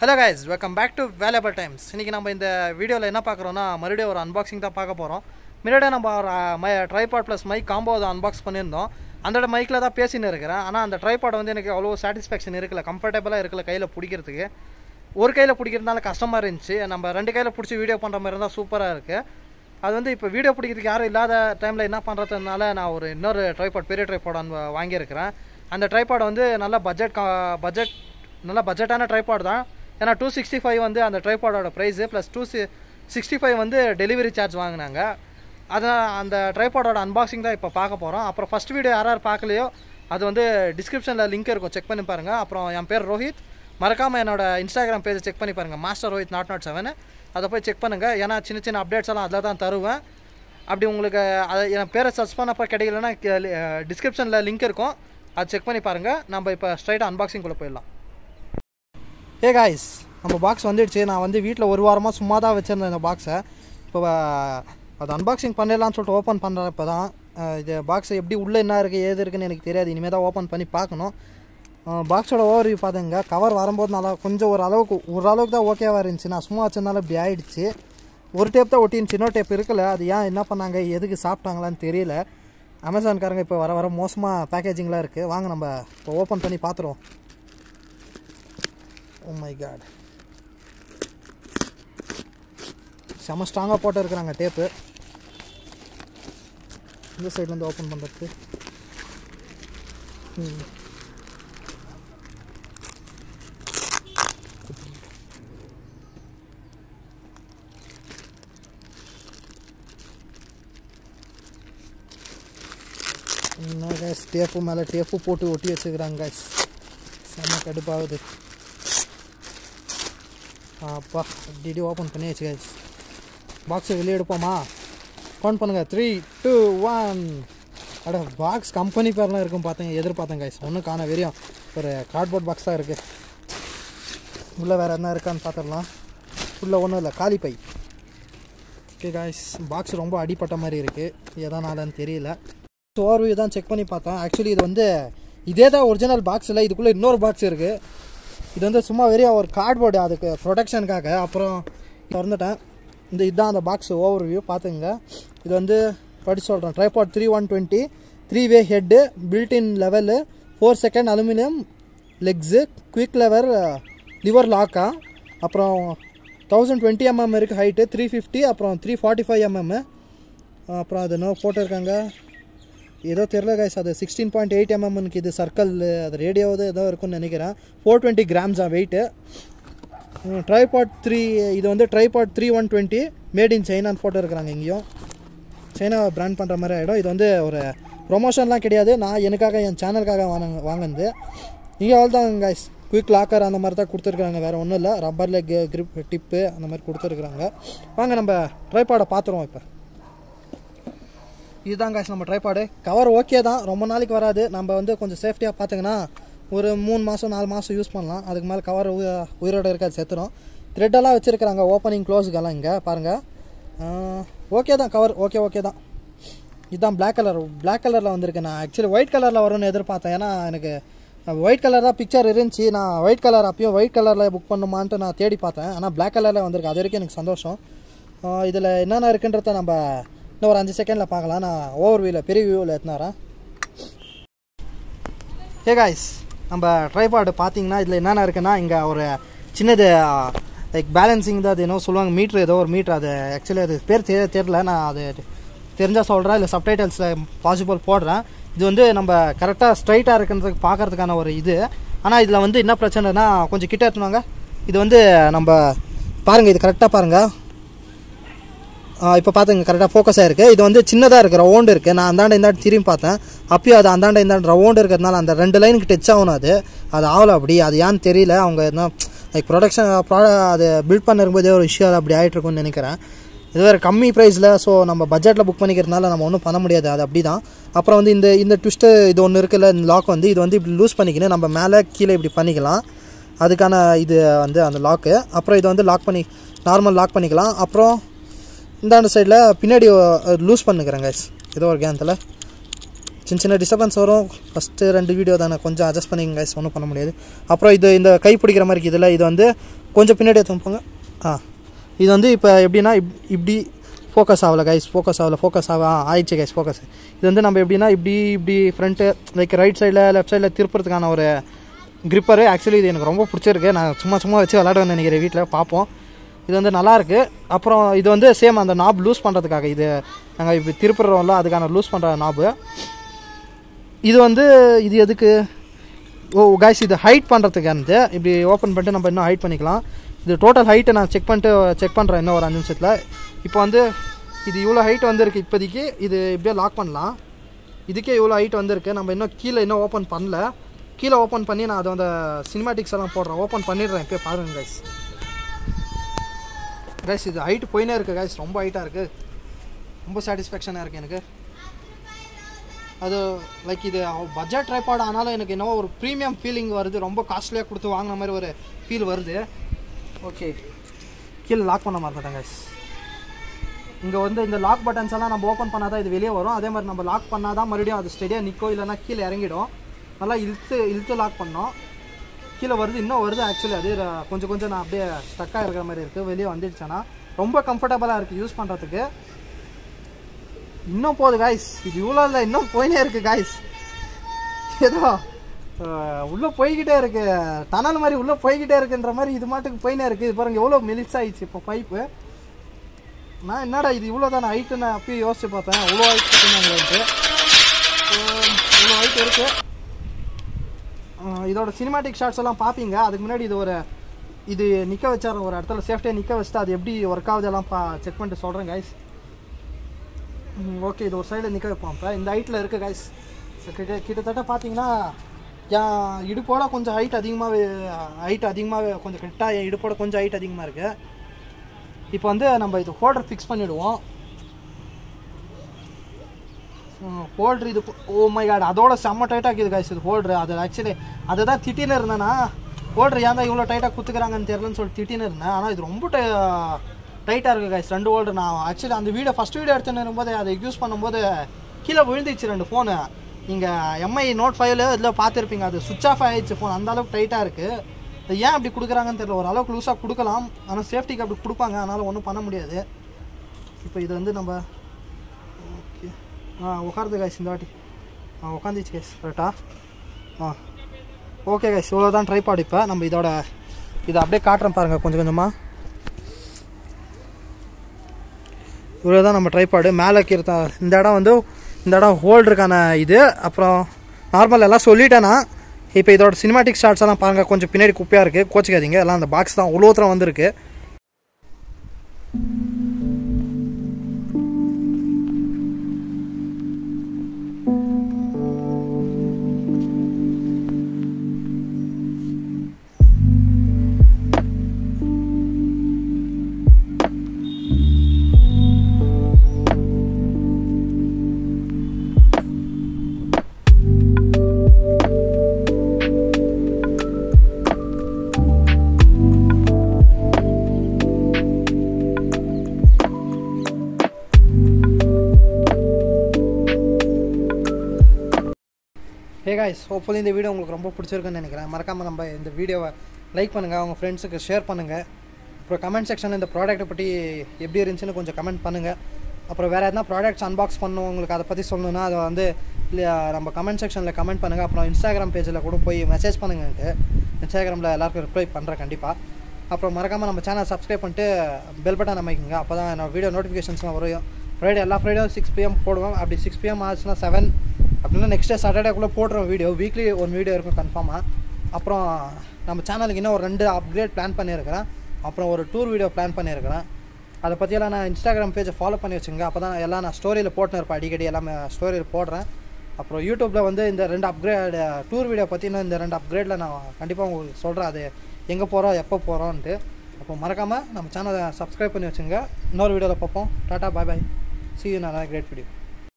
hello guys welcome back to valuable times இன்றைக்கி நம்ம இந்த வீடியோவில் என்ன பார்க்குறோன்னா மறுபடியும் ஒரு அன்பாக்சிங் தான் பார்க்க போகிறோம் முன்னாடியே நம்ம ஒரு my tripod plus mic combo அதை அன்பாக்ஸ் பண்ணியிருந்தோம் அந்த மைக்கில் தான் பேசின்னு இருக்கிறேன் ஆனால் அந்த ட்ரைபாட் வந்து எனக்கு அவ்வளோ சாட்டிஸ்ஃபேக்ஷன் இருக்கல கம்ஃபர்டபுளாக இருக்கல கையில் பிடிக்கிறதுக்கு ஒரு கையில் பிடிக்கிறதுனால கஷ்டமாக இருந்துச்சு நம்ம ரெண்டு கையில் பிடிச்சி வீடியோ பண்ணுற மாதிரி இருந்தால் சூப்பராக இருக்குது அது வந்து இப்போ வீடியோ பிடிக்கிறதுக்கு யாரும் இல்லாத டைமில் என்ன பண்ணுறதுனால நான் ஒரு இன்னொரு ட்ரைபாட் பெரிய ட்ரைபாட் வந்து வாங்கியிருக்கிறேன் அந்த ட்ரைபாட் வந்து நல்ல பட்ஜெட் பட்ஜெட் நல்ல பட்ஜெட்டான ட்ரைபாட் தான் ஏன்னா டூ சிக்ஸ்டி ஃபைவ் வந்து அந்த ட்ரைபாடோட ப்ரைஸு ப்ளஸ் டூ சி சிக்ஸ்டி ஃபைவ் வந்து டெலிவரி சார்ஜ் வாங்கினாங்க அதான் அந்த ட்ரைபாடோட அன்பாக்சிங் தான் இப்போ பார்க்க போகிறோம் அப்புறம் ஃபஸ்ட் வீடியோ யார் யார் பார்க்கலையோ அது வந்து டிஸ்கிரிப்ஷனில் லிங்க் இருக்கும் செக் பண்ணி பாருங்கள் அப்புறம் என் பேர் ரோஹித் மறக்காமல் என்னோட இன்ஸ்டாகிராம் பேஜை செக் பண்ணி பாருங்கள் master Rohit naught naught seven அதை போய் செக் பண்ணுங்கள் ஏன்னா சின்ன சின்ன அப்டேட்ஸ் எல்லாம் அதில் தான் தருவேன் அப்படி உங்களுக்கு அதை என் பேரை சர்ச் பண்ணப்போ கிடைக்கலன்னா டிஸ்கிரிப்ஷனில் லிங்க் இருக்கும் அதை செக் பண்ணி பாருங்கள் நம்ம இப்போ ஸ்ட்ரைட்டாக அன்பாக்சிங்குள்ளே போயிடலாம் ஏ காய்ஸ் நம்ம பாக்ஸ் வந்துடுச்சு நான் வந்து வீட்டில் ஒரு வாரமாக சும்மா தான் வச்சுருந்தேன் இந்த பாக்ஸை இப்போ அது அன்பாக்சிங் பண்ணிடலாம்னு சொல்லிட்டு ஓப்பன் பண்ணுறேன் இப்போ தான் இது பாக்ஸ் எப்படி உள்ளே என்ன இருக்குது ஏது இருக்குன்னு எனக்கு தெரியாது இனிமேல் தான் ஓப்பன் பண்ணி பார்க்கணும் பாக்ஸோட ஓவர் வியூ பார்த்துங்க கவர் வரும்போது நல்லா கொஞ்சம் ஒரு அளவுக்கு ஒரு அளவுக்கு தான் ஓகேவாக இருந்துச்சு நான் சும்மா வச்சதுனால இப்படி ஆயிடுச்சு ஒரு டேப் தான் ஒட்டின்னு இன்னொரு டேப் இருக்கல அது ஏன் என்ன பண்ணாங்க எதுக்கு சாப்பிட்டாங்களான்னு தெரியல அமேசான்காரங்க இப்போ வர வர மோசமாக பேக்கேஜிங்லாம் இருக்குது வாங்க நம்ம இப்போ ஓப்பன் பண்ணி பார்த்துருவோம் ஓ மை காட் செம ஸ்ட்ராங்காக போட்டு இருக்கிறாங்க டேப்பு இந்த சைட்லேருந்து ஓப்பன் பண்ணுறதுக்கு என்ன கேஸ் டேப்பு மேலே டேப்பு போட்டு ஒட்டி வச்சுக்கிறாங்க கேஸ் செம்ம கடுப்பாகுது அப்பா டிடி ஓப்பன் பண்ணியாச்சு கேஸ் பாக்ஸை வெளியே எடுப்போமா ஃபோன் பண்ணுங்கள் த்ரீ டூ ஒன் அட பாக்ஸ் கம்பெனி பேர்லாம் இருக்கும் பார்த்தேன் எதிர்பார்த்தேன் கைஸ் ஒன்றும் காண வெறியும் ஒரு கார்ட்போர்ட் பாக்ஸ் தான் இருக்குது உள்ளே வேறு என்ன இருக்கான்னு பார்த்துடலாம் உள்ளே ஒன்றும் இல்லை காலி பை ஓகே காய்ஸ் பாக்ஸ் ரொம்ப அடிப்பட்ட மாதிரி இருக்குது எதனாலன்னு தெரியல ஓவர்வியூ தான் செக் பண்ணி பார்த்தேன் ஆக்சுவலி இது வந்து இதே தான் ஒரிஜினல் பாக்ஸ் இல்லை இதுக்குள்ளே இன்னொரு பாக்ஸ் இருக்குது இது வந்து சும்மா வெறிய ஒரு கார்ட்போர்டு அதுக்கு ப்ரொடெக்ஷனுக்காக அப்புறம் திறந்துட்டேன் இந்த இதுதான் அந்த பாக்ஸ் ஓவர் வியூ பார்த்துங்க இது வந்து படிச்சு சொல்கிறேன் tripod three one twenty three way head built in level four second aluminium legs quick lever lever லாக்கா அப்புறம் தௌசண்ட் டுவெண்ட்டி எம்எம் இருக்குது ஹைட்டு த்ரீ ஃபிஃப்டி அப்புறம் த்ரீ ஃபார்ட்டி ஃபைவ் எம்எம் அப்புறம் அது என்ன போட்டிருக்காங்க ஏதோ தெரில கைஸ் அது சிக்ஸ்டீன் பாயிண்ட் எயிட் எம்எம்னுக்கு இது சர்க்கிள் அது ரேடியோவது ஏதோ இருக்கும்னு நினைக்கிறேன் ஃபோர் டுவெண்ட்டி கிராம்ஸ் ஆ வெயிட்டு ட்ரைபாட் த்ரீ இது வந்து tripod three one twenty made in சைனான்னு போட்டு இருக்கிறாங்க இங்கேயும் சைனா பிராண்ட் பண்ணுற மாதிரி ஆகிடும் இது வந்து ஒரு ப்ரொமோஷன்லாம் கிடையாது நான் எனக்காக என் சேனலுக்காக வாங்க வாங்கினது இங்கே அவ்வளோ தான் கைஸ் குயிக் லாக்கர் அந்த மாதிரி தான் கொடுத்துருக்குறாங்க வேறு ஒன்றும் இல்லை ரப்பர் லெக் கிரிப் டிப்பு அந்த மாதிரி கொடுத்துருக்குறாங்க வாங்க நம்ம ட்ரைபாடை பார்த்துருவோம் இப்போ இதுதான் காய்ச்சி நம்ம ட்ரைபாடு கவர் ஓகே தான் ரொம்ப நாளைக்கு வராது நம்ம வந்து கொஞ்சம் சேஃப்டியாக பார்த்திங்கன்னா ஒரு மூணு மாதம் நாலு மாதம் யூஸ் பண்ணலாம் அதுக்கு மேலே கவர் உயிரோடு இருக்காது செத்துரும் த்ரெட்டெல்லாம் வச்சுருக்கிறாங்க ஓப்பனிங் க்ளோஸுக்கெல்லாம் இங்கே பாருங்கள் ஓகே தான் கவர் ஓகே ஓகே தான் இதுதான் பிளாக் கலர் பிளாக் கலரில் வந்திருக்கு நான் ஆக்சுவலி ஒயிட் கலரில் வரும்னு எதிர்பார்த்தேன் ஏன்னா எனக்கு ஒயிட் கலர் தான் பிக்சர் இருந்துச்சு நான் ஒயிட் கலர் அப்பயும் ஒயிட் கலரில் புக் பண்ணுமான்ட்டு நான் தேடி பார்த்தேன் ஆனால் பிளாக் கலரில் வந்திருக்கு அது வரைக்கும் எனக்கு சந்தோஷம் இதில் என்னென்ன இருக்குன்றத நம்ம இன்னும் ஒரு அஞ்சு செகண்டில் பார்க்கலாம் நான் ஓவர் வியூவில் பெரிய வியூவில் எடுத்துனாரேன் ஹே காய்ஸ் நம்ம ட்ரைபாடு பார்த்தீங்கன்னா இதில் என்னென்ன இருக்குன்னா இங்கே ஒரு சின்னது லைக் பேலன்சிங் தான் அது என்ன சொல்லுவாங்க மீட்ரு ஏதோ ஒரு மீட்ரு அது ஆக்சுவலி அது பேர் தெரிய தெரில நான் அது தெரிஞ்சால் சொல்கிறேன் இல்லை சப்டைட்டல்ஸில் பாசிபிள் போடுறேன் இது வந்து நம்ம கரெக்டாக ஸ்ட்ரைட்டாக இருக்குன்றதுக்கு பார்க்கறதுக்கான ஒரு இது ஆனால் இதில் வந்து என்ன பிரச்சனைனா கொஞ்சம் கிட்ட எடுத்துனாங்க இது வந்து நம்ம பாருங்கள் இது கரெக்டாக பாருங்கள் இப்போ பார்த்துங்க கரெக்டாக ஃபோக்கஸ் ஆகிருக்கு இது வந்து சின்னதாக இருக்குது ரவுண்டு இருக்குது நான் அந்தாண்ட இந்தாண்ட திரும்பி பார்த்தேன் அப்பயும் அது அந்தாண்ட இந்தாண்ட ரவுண்டு இருக்கிறதுனால அந்த ரெண்டு லைனுக்கு டச் ஆகணும் அது அது ஆகலை அப்படி அது ஏன்னு தெரியல அவங்க என்ன லைக் ப்ரொடக்ஷன் ப்ரா அது பில்ட் பண்ணிருக்கும்போதே ஒரு இஷ்யூ அது அப்படி ஆகிட்டுருக்குன்னு நினைக்கிறேன் இது வேறு கம்மி ப்ரைஸில் ஸோ நம்ம பட்ஜெட்டில் புக் பண்ணிக்கிறதுனால நம்ம ஒன்றும் பண்ண முடியாது அது அப்படி தான் அப்புறம் வந்து இந்த இந்த ட்விஸ்ட்டு இது ஒன்று இருக்குல்ல இந்த லாக் வந்து இது வந்து இப்படி லூஸ் பண்ணிக்கின்னு நம்ம மேலே கீழே இப்படி பண்ணிக்கலாம் அதுக்கான இது வந்து அந்த லாக்கு அப்புறம் இதை வந்து லாக் பண்ணி நார்மல் லாக் பண்ணிக்கலாம் அப்புறம் இந்தாண்ட சைடில் பின்னாடி லூஸ் பண்ணுக்கிறேன் கைஸ் ஏதோ ஒரு கேந்தில் சின்ன சின்ன டிஸ்டர்பன்ஸ் வரும் ஃபஸ்ட்டு ரெண்டு வீடியோ தானே கொஞ்சம் அட்ஜஸ்ட் பண்ணிங்க கைஸ் ஒன்றும் பண்ண முடியாது அப்புறம் இது இந்த கை பிடிக்கிற மாதிரி இதில் இது வந்து கொஞ்சம் பின்னாடி எடுத்து போங்க ஆ இது வந்து இப்போ எப்படின்னா இப் இப்படி ஃபோக்கஸ் ஆகலை கைஸ் ஃபோக்கஸ் ஆகலை ஃபோக்கஸ் ஆக ஆ, ஆயிடுச்சு கைஸ் ஃபோக்கஸ் இது வந்து நம்ம எப்படின்னா இப்படி இப்படி ஃப்ரண்ட்டு லைக் ரைட் சைடில் லெஃப்ட் சைடில் திருப்புறதுக்கான ஒரு கிரிப்பரு ஆக்சுவலி இது எனக்கு ரொம்ப பிடிச்சிருக்கு நான் சும்மா சும்மா வச்சு விளாடுவேன் நினைக்கிறேன் வீட்டில் பார்ப்போம் இது வந்து நல்லா இருக்கு அப்புறம் இது வந்து சேம் அந்த நாப் லூஸ் பண்ணுறதுக்காக இது நாங்கள் இப்போ திருப்புறோம்ல அதுக்கான லூஸ் பண்ணுற நாபு இது வந்து இது எதுக்கு ஓ கைஸ் இது ஹைட் பண்ணுறதுக்கானது இப்படி ஓப்பன் பண்ணிட்டு நம்ம இன்னும் ஹைட் பண்ணிக்கலாம் இது டோட்டல் ஹைட்டை நான் செக் பண்ணிட்டு செக் பண்ணுறேன் இன்னும் ஒரு அஞ்சு நிமிஷத்தில் இப்போ வந்து இது இவ்வளோ ஹைட் வந்திருக்கு இப்போதைக்கு இது இப்படியே லாக் பண்ணலாம் இதுக்கே இவ்வளோ ஹைட் வந்திருக்கு நம்ம இன்னும் கீழே இன்னும் ஓப்பன் பண்ணல கீழே ஓப்பன் பண்ணி நான் அதை அந்த சினிமாட்டிக்ஸ் எல்லாம் போடுறேன் ஓப்பன் பண்ணிடுறேன் இப்போ பாருங்க கைஸ் கைஸ் இது ஹைட் போயினே இருக்குது கைஸ் ரொம்ப ஹைட்டாக இருக்குது ரொம்ப சாட்டிஸ்ஃபேக்ஷனாக இருக்குது எனக்கு அது லைக் இது பட்ஜெட் ட்ரைபாட் ஆனாலும் எனக்கு என்னவோ ஒரு ப்ரீமியம் ஃபீலிங் வருது ரொம்ப காஸ்ட்லியாக கொடுத்து வாங்கின மாதிரி ஒரு ஃபீல் வருது ஓகே கீழே லாக் பண்ண மாட்டேன் கைஸ் இங்கே வந்து இந்த லாக் பட்டன்ஸ் எல்லாம் நம்ம ஓப்பன் பண்ணால் தான் இது வெளியே வரும் அதே மாதிரி நம்ம லாக் பண்ணால் தான் மறுபடியும் அது ஸ்டெடியாக நிற்கும் இல்லைன்னா கீழே இறங்கிடும் நல்லா இழுத்து இழுத்து லாக் பண்ணோம் கீழே வருது இன்னும் வருது ஆக்சுவலி அது ர- கொஞ்சம் கொஞ்சம் நான் அப்படியே ஸ்டக்காக இருக்கிற மாதிரி இருக்குது வெளியே வந்துடுச்சேன்னா ரொம்ப கம்ஃபர்டபுளாக இருக்குது யூஸ் பண்ணுறதுக்கு இன்னும் போகுது காய்ஸ் இது இவ்வளோ இல்லை இன்னும் போயினே இருக்கு காய்ஸ் ஏதோ அஹ், உள்ள போய்கிட்டே இருக்கு டனல் மாதிரி உள்ள போய்கிட்டே இருக்குன்ற மாதிரி இது மாட்டுக்கு போயினே இருக்கு இது பாருங்க எவ்வளோ மெலிசாயிடுச்சு இப்போ பைப்பு நான் என்னடா இது இவ்வளோ தானே ஹைட்டு நான் அப்பயும் யோசிச்சு பார்த்தேன் இவ்வளோ ஹைட் இவ்வளோ ஹைட் இருக்கு அஹ், இதோட சினிமாட்டிக் ஷாட்ஸ் எல்லாம் பார்ப்பீங்க அதுக்கு முன்னாடி இது ஒரு இது நிற்க வச்சார ஒரு இடத்துல சேஃப்டியாக நிற்க வச்சுட்டு அது எப்படி ஒர்க் ஆகுது எல்லாம் பா செக் பண்ணிட்டு சொல்கிறேன் கைஸ் ஓகே இது ஒரு சைடில் நிற்க வைப்போம் இப்போ இந்த ஹைட்டில் இருக்குது கைஸ் கிட்ட கிட்டத்தட்ட பார்த்தீங்கன்னா என் இடுப்போட கொஞ்சம் ஹைட் அதிகமாகவே ஹைட் அதிகமாகவே கொஞ்சம் கரெக்டாக என் இடுப்போட கொஞ்சம் ஹைட் அதிகமாக இருக்குது இப்போ வந்து நம்ம இது ஹோல்டர் ஃபிக்ஸ் பண்ணிவிடுவோம் ஹோல்டர் இது ஓ மை காட் அதோட செம்ம டைட்டாக இருக்குது கைஸ் இது ஹோல்டர் அது ஆக்சுவலி அதை தான் திட்டின்னு இருந்தேன்னா ஹோல்டர் ஏன் தான் இவ்வளோ டைட்டாக குத்துக்கிறாங்கன்னு தெரியலன்னு சொல்லி திட்டின்னு இருந்தேன் ஆனால் இது ரொம்ப டைட்டாக இருக்குது கைஸ் ரெண்டு ஹோல்டர் நான் ஆக்சுவலி அந்த வீடியோ ஃபஸ்ட் வீடியோ எடுத்துன்னு இருக்கும்போது அதை யூஸ் பண்ணும்போது கீழே விழுந்துச்சு ரெண்டு ஃபோனு நீங்கள் எம்ஐ நோட் ஃபைவ்ல இதில் பார்த்துருப்பீங்க அது சுவிச் ஆஃப் ஆயிடுச்சு ஃபோன் அந்த அளவுக்கு டைட்டாக இருக்குது அது ஏன் அப்படி கொடுக்குறாங்கன்னு தெரியல ஒரு அளவுக்கு லூஸாக கொடுக்கலாம் ஆனால் சேஃப்டிக்கு அப்படி கொடுப்பாங்க அதனால் ஒன்றும் பண்ண முடியாது இப்போ இது வந்து நம்ம ஓகே ஆ உட்காருது கைஸ் இந்த வாட்டி ஆ உட்காந்துச்சு கைஸ் கரெக்டா ஆ ஓகே கைஸ் இவ்வளோ தான் ட்ரை பாடு இப்போ நம்ம இதோட இதை அப்படியே காட்டுறேன் பாருங்கள் கொஞ்சம் கொஞ்சமாக இவ்வளோ தான் நம்ம ட்ரைபாடு மேலே கீர்த்த இந்த இடம் வந்து இந்த இடம் ஹோல்டருக்கான இது அப்புறம் நார்மல் எல்லாம் சொல்லிட்டேன்னா இப்போ இதோட சினிமாட்டிக் ஷாட்ஸ் எல்லாம் பாருங்கள் கொஞ்சம் பின்னாடி குப்பையாக இருக்குது கோச்சிக்காதீங்க எல்லாம் அந்த பாக்ஸ் தான் உலோத்திரம் வந்திருக்கு ஹே காய்ஸ் ஹோப்ஃபுல்லி இந்த வீடியோ உங்களுக்கு ரொம்ப பிடிச்சிருக்குன்னு நினைக்கிறேன் மறக்காமல் நம்ம இந்த வீடியோவை லைக் பண்ணுங்கள் அவங்க ஃப்ரெண்ட்ஸுக்கு ஷேர் பண்ணுங்கள் அப்புறம் கமெண்ட் செக்ஷனில் இந்த ப்ராடக்ட்டை பற்றி எப்படி இருந்துச்சுன்னு கொஞ்சம் கமெண்ட் பண்ணுங்கள் அப்புறம் வேறு எதனா ப்ராடக்ட்ஸ் அன்பாக்ஸ் பண்ணணும் உங்களுக்கு அதை பற்றி சொல்லணுன்னா அதை வந்து இல்ல, நம்ம கமெண்ட் செக்ஷனில் கமெண்ட் பண்ணுங்கள் அப்புறம் இன்ஸ்டாகிராம் பேஜில் கூட போய் மெசேஜ் பண்ணுங்க எனக்கு இன்ஸ்டாகிராமில் எல்லாருக்கும் ரிப்ளை பண்ணுறேன் கண்டிப்பாக அப்புறம் மறக்காமல் நம்ம சேனல் சப்ஸ்கிரைப் பண்ணிட்டு பெல் பட்டன் அமைக்குங்க அப்போ தான் நான் வீடியோ நோட்டிஃபிகேஷன்ஸ்லாம் வரும் ஃப்ரைடே எல்லா ஃப்ரைடேவும் சிக்ஸ் பிஎம் போடுவோம் அப்படி சிக்ஸ் பிஎம் ஆச்சுன்னா செவன் அப்படின்னா நெக்ஸ்ட் டே சாட்டர்டேக்குள்ளே போட்டுருவோம் வீடியோ வீக்லி ஒரு வீடியோ இருக்கும் கன்ஃபார்மாக அப்புறம் நம்ம சேனலுக்கு இன்னும் ஒரு ரெண்டு அப்கிரேட் பிளான் பண்ணியிருக்கிறேன் அப்புறம் ஒரு டூர் வீடியோ பிளான் பண்ணியிருக்கிறேன் அதை பற்றியெல்லாம் நான் இன்ஸ்டாகிராம் பேஜை ஃபாலோ பண்ணி வச்சுங்க அப்போ தான் எல்லாம் நான் ஸ்டோரியில் போட்டுன்னு இருப்பேன் அடிக்கடி எல்லாமே ஸ்டோரியில் போடுறேன் அப்புறம் யூடியூப்பில் வந்து இந்த ரெண்டு அப்கிரேட் டூர் வீடியோ பற்றி இன்னும் இந்த ரெண்டு அப்கிரேடில் நான் கண்டிப்பாக உங்களுக்கு சொல்கிறேன் அது எங்கே போகிறோம் எப்போ போகிறோன்ட்டு அப்போ மறக்காமல் நம்ம சேனலை சப்ஸ்கிரைப் பண்ணி வச்சுங்க இன்னொரு வீடியோவில் பார்ப்போம் tata bye bye see you நான் கிரேட் வீடியோ